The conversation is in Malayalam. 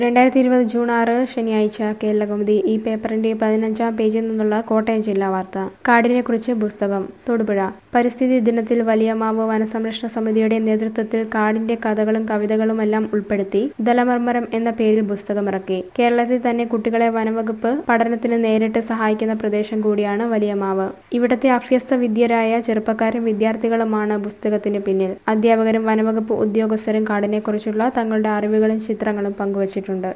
രണ്ടായിരത്തി ഇരുപത് ജൂൺ ആറ് ശനിയാഴ്ച കേരളകൗമുദി ഈ പേപ്പറിന്റെ പതിനഞ്ചാം പേജിൽ നിന്നുള്ള കോട്ടയം ജില്ലാ വാർത്ത കാടിനെക്കുറിച്ച് പുസ്തകം തൊടുപുഴ പരിസ്ഥിതി ദിനത്തിൽ വലിയ മാവ് വനസംരക്ഷണ സമിതിയുടെ നേതൃത്വത്തിൽ കാടിന്റെ കഥകളും കവിതകളുമെല്ലാം ഉൾപ്പെടുത്തി ദലമർമരം എന്ന പേരിൽ പുസ്തകമിറക്കി കേരളത്തിൽ തന്നെ കുട്ടികളെ വനവകുപ്പ് പഠനത്തിന് നേരിട്ട് സഹായിക്കുന്ന പ്രദേശം കൂടിയാണ് വലിയ മാവ് ഇവിടത്തെ അഭ്യസ്ത വിദ്യരായ ചെറുപ്പക്കാരും വിദ്യാർത്ഥികളുമാണ് പുസ്തകത്തിന് പിന്നിൽ അധ്യാപകരും വനവകുപ്പ് ഉദ്യോഗസ്ഥരും കാടിനെക്കുറിച്ചുള്ള തങ്ങളുടെ അറിവുകളും ചിത്രങ്ങളും പങ്കുവച്ചിട്ടുണ്ട്